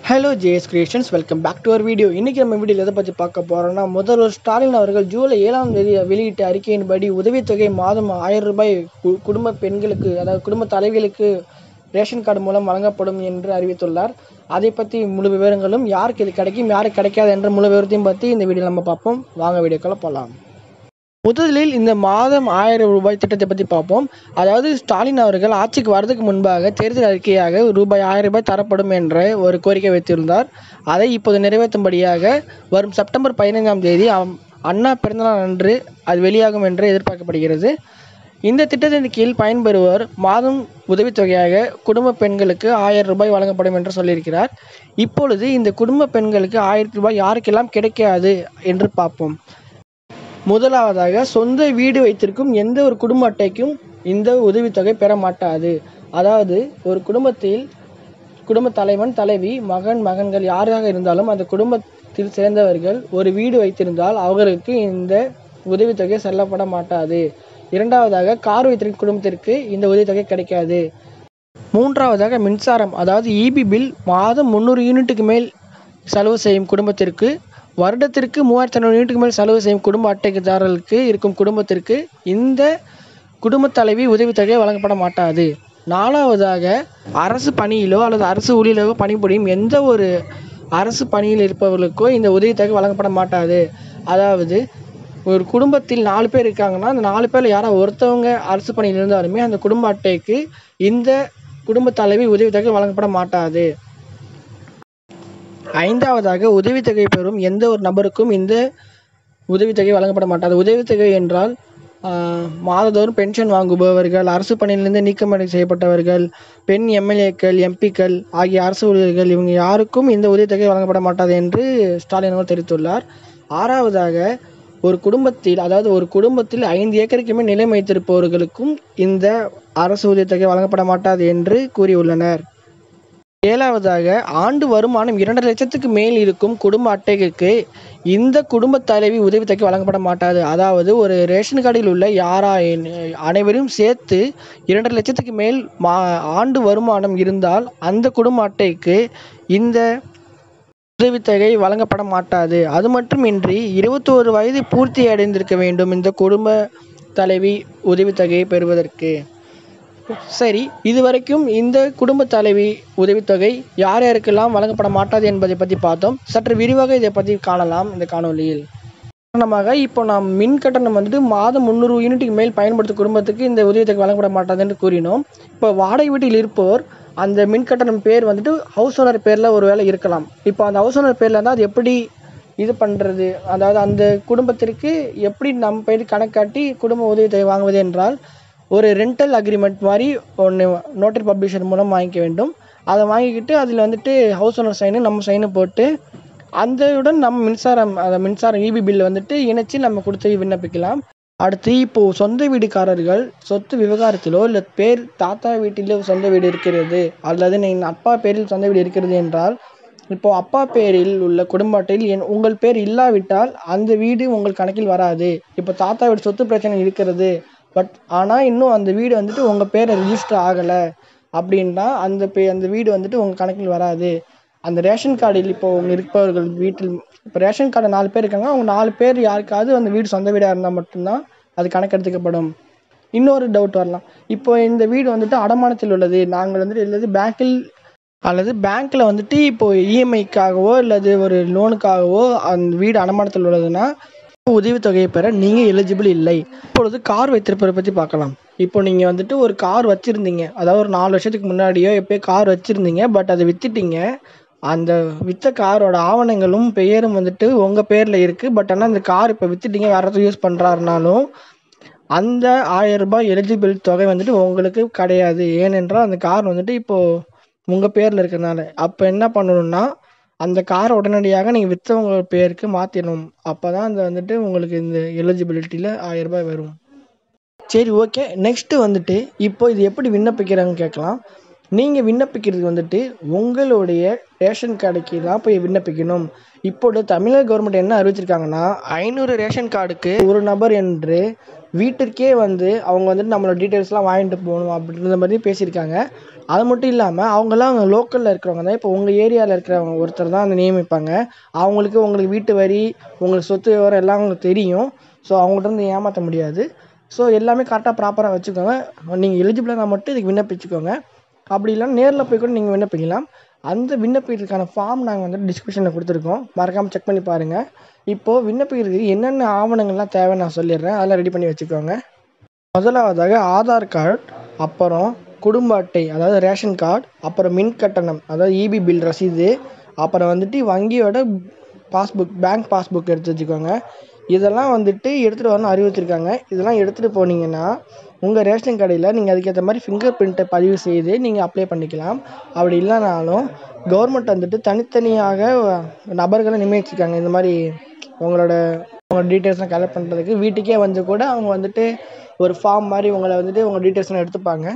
hello JS creations welcome back to our video இன்றைக்கி நம்ம வீடியோவில் எதை பற்றி பார்க்க போகிறோம்னா முதல்வர் ஸ்டாலின் அவர்கள் ஜூலை ஏழாம் தேதி வெளியிட்ட அறிக்கையின்படி உதவித்தொகை மாதம் ஆயிரம் ரூபாய் கு- குடும்ப பெண்களுக்கு அதாவது குடும்ப தலைவிகளுக்கு ரேஷன் கார்டு மூலம் வழங்கப்படும் என்று அறிவித்துள்ளார் அதை பற்றி முழு விவரங்களும் யாருக்கு இது கிடைக்கும் யாருக்கு கிடைக்காது என்ற முழு விவரத்தையும் பற்றி இந்த வீடியோவில் நம்ம பார்ப்போம் வாங்க வீடியோக்குள்ள போகலாம் முதலில் இந்த மாதம் ஆயிரம் ரூபாய் திட்டத்தை பற்றி பார்ப்போம் அதாவது ஸ்டாலின் அவர்கள் ஆட்சிக்கு வரதுக்கு முன்பாக தேர்தல் அறிக்கையாக ரூபாய் ஆயிரம் ரூபாய் தரப்படும் என்ற ஒரு கோரிக்கை வைத்திருந்தார் அதை இப்போது நிறைவேற்றும்படியாக வரும் செப்டம்பர் பதினைந்தாம் தேதி அம்- அண்ணா பிறந்தநாள் அன்று அது வெளியாகும் என்று எதிர்பார்க்கப்படுகிறது இந்த திட்டத்தின் கீழ் பயன்பெறுவோர் மாதம் உதவித்தொகையாக குடும்ப பெண்களுக்கு ஆயிரம் ரூபாய் வழங்கப்படும் என்று சொல்லியிருக்கிறார் இப்பொழுது இந்த குடும்ப பெண்களுக்கு ஆயிரம் ரூபாய் யாருக்கெல்லாம் கிடைக்காது என்று பார்ப்போம் முதலாவதாக சொந்த வீடு வைத்திருக்கும் எந்த ஒரு குடும்ப அட்டைக்கும் இந்த உதவித்தொகை பெற மாட்டாது அதாவது ஒரு குடும்பத்தில் குடும்ப தலைவன் தலைவி மகன் மகன்கள் யாராக இருந்தாலும் அந்த குடும்பத்தில் சேர்ந்தவர்கள் ஒரு வீடு வைத்திருந்தால் அவர்களுக்கு இந்த உதவித்தொகை செல்லப்பட மாட்டாது இரண்டாவதாக கார் வைத்திருக்கும் குடும்பத்திற்கு இந்த உதவித்தொகை கிடைக்காது மூன்றாவதாக மின்சாரம் அதாவது இபி பில் மாதம் முந்நூறு யூனிட்டுக்கு மேல் செலவு செய்யும் குடும்பத்திற்கு வருடத்திற்கு மூவாயிரத்தி ஐநூறு யூனிட்டுக்கு மேல் செலவு செய்யும் குடும்ப அட்டைதாரர்களுக்கு இருக்கும் குடும்பத்திற்கு இந்த குடும்ப தலைவி உதவித்தொகை வழங்கப்பட மாட்டாது நாலாவதாக அரசு பணியிலோ அல்லது அரசு ஊழியரோ பணிபுரியும் எந்த ஒரு அரசு பணியில் இருப்பவர்களுக்கோ இந்த உதவித்தொகை வழங்கப்பட மாட்டாது அதாவது ஒரு குடும்பத்தில் நாலு பேர் இருக்காங்கன்னா அந்த நாலு பேர்ல யாராவது ஒருத்தவங்க அரசு பணியில் இருந்தாலுமே அந்த குடும்ப அட்டைக்கு இந்த குடும்ப தலைவி உதவித்தொகை வழங்கப்பட மாட்டாது ஐந்தாவதாக உதவித்தொகை பெறும் எந்த ஒரு நபருக்கும் இந்த உதவித்தொகை வழங்கப்பட மாட்டாது உதவித்தொகை என்றால் ஆஹ், மாதந்தோறும் பென்ஷன் வாங்குபவர்கள் அரசு பணியிலிருந்து நீக்கமடை செய்யப்பட்டவர்கள் பெண் எம்எல்ஏக்கள் எம்பிக்கள் ஆகிய அரசு ஊழியர்கள் இவங்க யாருக்கும் இந்த உதவித்தொகை வழங்கப்பட மாட்டாது என்று ஸ்டாலின் அவர்கள் தெரிவித்துள்ளார் ஆறாவதாக ஒரு குடும்பத்தில் அதாவது ஒரு குடும்பத்தில் ஐந்து ஏக்கருக்கு மேல் நிலம் வைத்திருப்பவர்களுக்கும் இந்த அரசு உதவித்தொகை வழங்கப்பட மாட்டாது என்று கூறியுள்ளனர் ஏழாவதாக ஆண்டு வருமானம் இரண்டரை லட்சத்துக்கு மேல் இருக்கும் குடும்ப அட்டைக்கு இந்த குடும்ப தலைவி உதவித்தொகை வழங்கப்பட மாட்டாது அதாவது ஒரு ரேஷன் கார்டில் உள்ள யாரா அனைவரும் சேர்த்து இரண்டரை லட்சத்துக்கு மேல் மா ஆண்டு வருமானம் இருந்தால் அந்த குடும்ப அட்டைக்கு இந்த உதவித்தொகை வழங்கப்பட மாட்டாது அது மட்டுமின்றி இருபத்தோரு வயது பூர்த்தி அடைந்திருக்க வேண்டும் இந்த குடும்ப தலைவி உதவித்தொகையை பெறுவதற்கு சரி இதுவரைக்கும் இந்த குடும்ப தலைவி உதவித்தொகை யார் யாருக்கெல்லாம் வழங்கப்பட மாட்டாது என்பதை பற்றி பார்த்தோம் சற்று விரிவாக இதை பற்றி காணலாம் இந்த காணொளியில் உதாரணமாக இப்போ நாம் மின் கட்டணம் வந்துட்டு மாதம் முந்நூறு யூனிட்டுக்கு மேல் பயன்படுத்தும் குடும்பத்துக்கு இந்த உதவித்தொகை வழங்கப்பட மாட்டாது என்று கூறினோம் இப்போ வாடகை வீட்டில் இருப்போர் அந்த மின் கட்டணம் பேர் வந்துட்டு ஹவுஸ் ஓனர் பேரில் ஒரு வேளை இருக்கலாம் இப்போ அந்த ஹவுஸ் ஓனர் பேரில் இருந்தால் அது எப்படி இது பண்ணுறது அதாவது அந்த குடும்பத்திற்கு எப்படி நம்ம பேர் கணக்காட்டி குடும்ப உதவித்தொகை வாங்குவது என்றால் ஒரு ரெண்டல் அக்ரிமெண்ட் மாதிரி ஒன்று நோட்டரி பப்ளிஷர் மூலம் வாங்கிக்க வேண்டும் அதை வாங்கிக்கிட்டு அதில் வந்துட்டு ஹவுஸ் ஓனர் சைனு நம்ம சைனு போட்டு அந்தவுடன் நம்ம மின்சாரம் அந்த மின்சாரம் இபி பில் வந்துட்டு இணைச்சு நம்ம கொடுத்து விண்ணப்பிக்கலாம் அடுத்து இப்போ சொந்த வீடுக்காரர்கள் சொத்து விவகாரத்திலோ இல்லை பேர் தாத்தா வீட்டிலோ சொந்த வீடு இருக்கிறது அல்லது நீங்கள் அப்பா பேரில் சொந்த வீடு இருக்கிறது என்றால் இப்போ அப்பா பேரில் உள்ள குடும்ப அட்டையில் என் உங்கள் பேர் இல்லாவிட்டால் அந்த வீடு உங்கள் கணக்கில் வராது இப்போ தாத்தா வீடு சொத்து பிரச்சனை இருக்கிறது பட் ஆனால் இன்னும் அந்த வீடு வந்துட்டு உங்கள் பேரை ரிஜிஸ்டர் ஆகலை அப்படின்னா அந்த பே அந்த வீடு வந்துட்டு உங்கள் கணக்கில் வராது அந்த ரேஷன் கார்டில் இப்போ உங்க இருப்பவர்கள் வீட்டில் இப்போ ரேஷன் கார்டு நாலு பேர் இருக்காங்க அவங்க நாலு பேர் யாருக்காவது அந்த வீடு சொந்த வீடாக இருந்தால் மட்டும்தான் அது கணக்கெடுத்துக்கப்படும் இன்னொரு டவுட் வரலாம் இப்போ இந்த வீடு வந்துட்டு அடமானத்தில் உள்ளது நாங்கள் வந்துட்டு இல்லது பேங்க்கில் அல்லது பேங்க்கில் வந்துட்டு இப்போ இஎம்ஐக்காகவோ அல்லது ஒரு லோனுக்காகவோ அந்த வீடு அடமானத்தில் உள்ளதுன்னா உதவித்தொகையை பெற நீங்கள் எலிஜிபிள் இல்லை இப்பொழுது கார் வைத்திருப்பதை பற்றி பார்க்கலாம் இப்போ நீங்கள் வந்துட்டு ஒரு கார் வச்சுருந்தீங்க அதாவது ஒரு நாலு வருஷத்துக்கு முன்னாடியோ எப்போயோ கார் வச்சுருந்தீங்க பட் அதை விற்றுட்டீங்க அந்த விற்ற காரோட ஆவணங்களும் பெயரும் வந்துட்டு உங்கள் பேரில் இருக்குது பட் ஆனால் அந்த கார் இப்போ விற்றுட்டீங்க வேறு யாராவது யூஸ் பண்ணுறாருனாலும் அந்த ஆயிரம் ரூபாய் எலிஜிபிள் தொகை வந்துட்டு உங்களுக்கு கிடையாது ஏனென்றால் அந்த கார் வந்துட்டு இப்போது உங்கள் பேரில் இருக்கிறதுனால அப்போ என்ன பண்ணணும்னா அந்த காரை உடனடியாக நீங்கள் விற்றவங்க பேருக்கு மாற்றிடணும் அப்போ தான் அந்த வந்துட்டு உங்களுக்கு இந்த எலிஜிபிலிட்டியில் ஆயிரம் ரூபாய் வரும் சரி ஓகே நெக்ஸ்ட்டு வந்துட்டு இப்போ இது எப்படி விண்ணப்பிக்கிறாங்கன்னு கேட்கலாம் நீங்கள் விண்ணப்பிக்கிறது வந்துட்டு உங்களுடைய ரேஷன் கடைக்கு தான் போய் விண்ணப்பிக்கணும் இப்போது தமிழக கவர்மெண்ட் என்ன அறிவிச்சிருக்காங்கன்னா ஐநூறு ரேஷன் கார்டுக்கு ஒரு நபர் என்று வீட்டிற்கே வந்து அவங்க வந்துட்டு நம்மளோட டீட்டெயில்ஸ்லாம் வாங்கிட்டு போகணும் அப்படின்ற மாதிரி பேசியிருக்காங்க அது மட்டும் இல்லாமல் அவங்கெல்லாம் அங்கே லோக்கலில் இருக்கிறவங்க தான் இப்போ உங்கள் ஏரியாவில் இருக்கிறவங்க ஒருத்தர் தான் வந்து நியமிப்பாங்க அவங்களுக்கு உங்களுக்கு வீட்டு வரி உங்களுக்கு சொத்து விவரம் எல்லாம் அவங்களுக்கு தெரியும் ஸோ அவங்கள்ட்ட இருந்து ஏமாற்ற முடியாது ஸோ எல்லாமே கரெக்டாக ப்ராப்பராக வச்சுக்கோங்க நீங்கள் எலிஜிபிளாக மட்டும் இதுக்கு விண்ணப்பிச்சுக்கோங்க அப்படி இல்லைன்னா நேரில் போய் கூட நீங்கள் விண்ணப்பிக்கலாம் அந்த விண்ணப்பிக்கிறதுக்கான ஃபார்ம் நாங்கள் வந்து டிஸ்கிரிப்ஷனில் கொடுத்துருக்கோம் மறக்காமல் செக் பண்ணி பாருங்கள் இப்போது விண்ணப்பிக்கிறதுக்கு என்னென்ன ஆவணங்கள்லாம் தேவைன்னு நான் சொல்லிடுறேன் அதெல்லாம் ரெடி பண்ணி வச்சுக்கோங்க முதலாவதாக ஆதார் கார்டு அப்புறம் குடும்ப அட்டை அதாவது ரேஷன் கார்டு அப்புறம் மின் கட்டணம் அதாவது இபி பில் ரசீது அப்புறம் வந்துட்டு வங்கியோட பாஸ்புக் பேங்க் பாஸ்புக் எடுத்து வச்சுக்கோங்க இதெல்லாம் வந்துட்டு எடுத்துகிட்டு வரணும் அறிவிச்சிருக்காங்க இதெல்லாம் எடுத்துகிட்டு போனீங்கன்னா உங்கள் ரேஷன் கடையில் நீங்கள் அதுக்கேற்ற மாதிரி ஃபிங்கர் பிரிண்ட்டை பதிவு செய்து நீங்கள் அப்ளை பண்ணிக்கலாம் அப்படி இல்லைனாலும் கவர்மெண்ட் வந்துட்டு தனித்தனியாக நபர்களை நியமிச்சிருக்காங்க இந்த மாதிரி உங்களோட உங்களோட டீட்டெயில்ஸ்லாம் கலெக்ட் பண்ணுறதுக்கு வீட்டுக்கே வந்து கூட அவங்க வந்துட்டு ஒரு ஃபார்ம் மாதிரி உங்களை வந்துட்டு உங்கள் டீட்டெயில்ஸ்லாம் எடுத்துப்பாங்க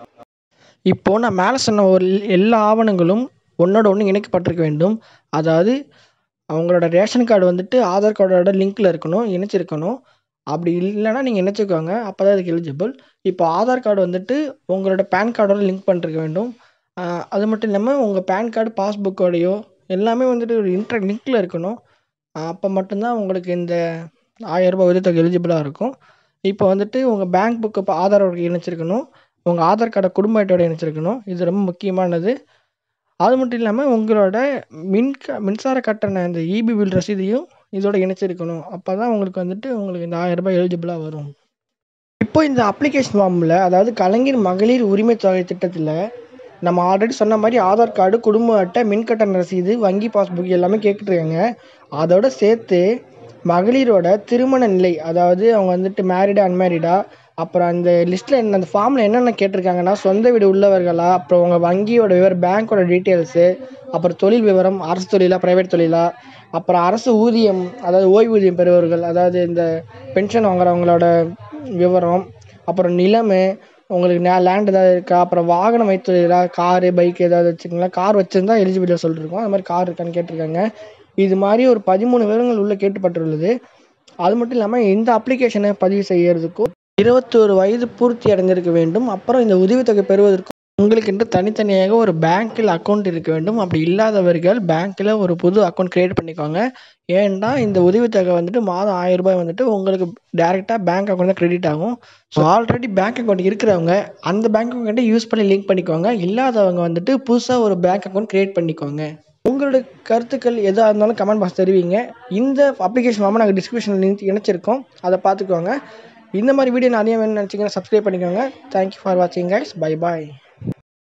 இப்போது நான் மேலே சொன்ன ஒரு எல்லா ஆவணங்களும் ஒன்றோட ஒன்று இணைக்கப்பட்டிருக்க வேண்டும் அதாவது அவங்களோட ரேஷன் கார்டு வந்துட்டு ஆதார் கார்டோட லிங்க்கில் இருக்கணும் இணைச்சிருக்கணும் அப்படி இல்லைன்னா நீங்கள் இணைச்சிக்கோங்க அப்போ தான் இதுக்கு எலிஜிபிள் இப்போ ஆதார் கார்டு வந்துட்டு உங்களோட பேன் கார்டோட லிங்க் பண்ணிருக்க வேண்டும் ஆஹ் அது மட்டும் இல்லாமல் உங்கள் பேன் கார்டு பாஸ்புக்கோடையோ எல்லாமே வந்துட்டு ஒரு இன்டர் லிங்க்கில் இருக்கணும் அப்போ மட்டும்தான் உங்களுக்கு இந்த ஆயிரரூபா உதவித்தொகை எலிஜிபிளாக இருக்கும் இப்போ வந்துட்டு உங்கள் பேங்க் புக்கு இப்போ ஆதாரோட இணைச்சிருக்கணும் உங்கள் ஆதார் கார்டை குடும்ப அட்டையோட இணைச்சிருக்கணும் இது ரொம்ப முக்கியமானது அது மட்டும் இல்லாமல் உங்களோட மின் க மின்சார கட்டண இந்த இபி பில் ரசீதையும் இதோட இணைச்சிருக்கணும் அப்போ தான் உங்களுக்கு வந்துட்டு உங்களுக்கு இந்த ஆயிரம் ரூபாய் எலிஜிபிளாக வரும் இப்போ இந்த அப்ளிகேஷன் ஃபார்மில் அதாவது கலைஞர் மகளிர் உரிமை தொகை திட்டத்தில் நம்ம ஆல்ரெடி சொன்ன மாதிரி ஆதார் கார்டு குடும்ப அட்டை மின் கட்டண ரசீது வங்கி பாஸ்புக் எல்லாமே கேட்டுருக்காங்க அதோட சேர்த்து மகளிரோட திருமண நிலை அதாவது அவங்க வந்துட்டு மேரிடா அன்மேரிடா அப்புறம் அந்த லிஸ்ட்டில் என்ன அந்த ஃபார்மில் என்னென்ன கேட்டிருக்காங்கன்னா சொந்த வீடு உள்ளவர்களா அப்புறம் உங்கள் வங்கியோட விவரம் பேங்க்கோட டீட்டெயில்ஸு அப்புறம் தொழில் விவரம் அரசு தொழிலா ப்ரைவேட் தொழிலா அப்புறம் அரசு ஊதியம் அதாவது ஓய்வூதியம் பெறுபவர்கள் அதாவது இந்த பென்ஷன் வாங்குறவங்களோட விவரம் அப்புறம் நிலமு உங்களுக்கு நே லேண்ட் ஏதாவது இருக்கா அப்புறம் வாகனம் வைத்துள்ளீர்களா காரு பைக் ஏதாவது வச்சுருக்கீங்களா கார் வச்சுருந்தா எலிஜிபிலிட்டி சொல்லியிருக்கோம் அது மாதிரி கார் இருக்கான்னு கேட்டிருக்காங்க இது மாதிரி ஒரு பதிமூணு விவரங்கள் உள்ளே கேட்டுப்பட்டுள்ளது அது மட்டும் இல்லாமல் இந்த அப்ளிகேஷனை பதிவு செய்யறதுக்கும் இருபத்தோரு வயது பூர்த்தி அடைந்திருக்க வேண்டும் அப்புறம் இந்த உதவித்தொகை பெறுவதற்கும் உங்களுக்கென்று தனித்தனியாக ஒரு பேங்க்கில் அக்கௌண்ட் இருக்க வேண்டும் அப்படி இல்லாதவர்கள் பேங்க்கில் ஒரு புது அக்கௌண்ட் க்ரியேட் பண்ணிக்கோங்க ஏன்னா இந்த உதவித்தொகை வந்துட்டு மாதம் ஆயிரம் ரூபாய் வந்துட்டு உங்களுக்கு டேரெக்டாக பேங்க் அக்கௌண்ட் தான் கிரெடிட் ஆகும் ஸோ ஆல்ரெடி பேங்க் அக்கௌண்ட் இருக்கிறவங்க அந்த பேங்க் அக்கௌண்ட்டை யூஸ் பண்ணி லிங்க் பண்ணிக்கோங்க இல்லாதவங்க வந்துட்டு புதுசாக ஒரு பேங்க் அக்கௌண்ட் க்ரியேட் பண்ணிக்கோங்க உங்களோட கருத்துக்கள் எதாக இருந்தாலும் கமெண்ட் பாக்ஸ் தெரிவிங்க இந்த அப்ளிகேஷன் ஃபார்மை நாங்கள் டிஸ்கிரிப்ஷனில் லிங்க் இணைச்சிருக்கோம் அதை பார்த்துக்கோங்க இந்த மாதிரி வீடியோ நிறைய வேணும்னு நினச்சிங்கன்னா சப்ஸ்கிரைப் பண்ணிக்கோங்க தேங்க்யூ ஃபார் வாட்சிங் கைஸ் பை பாய்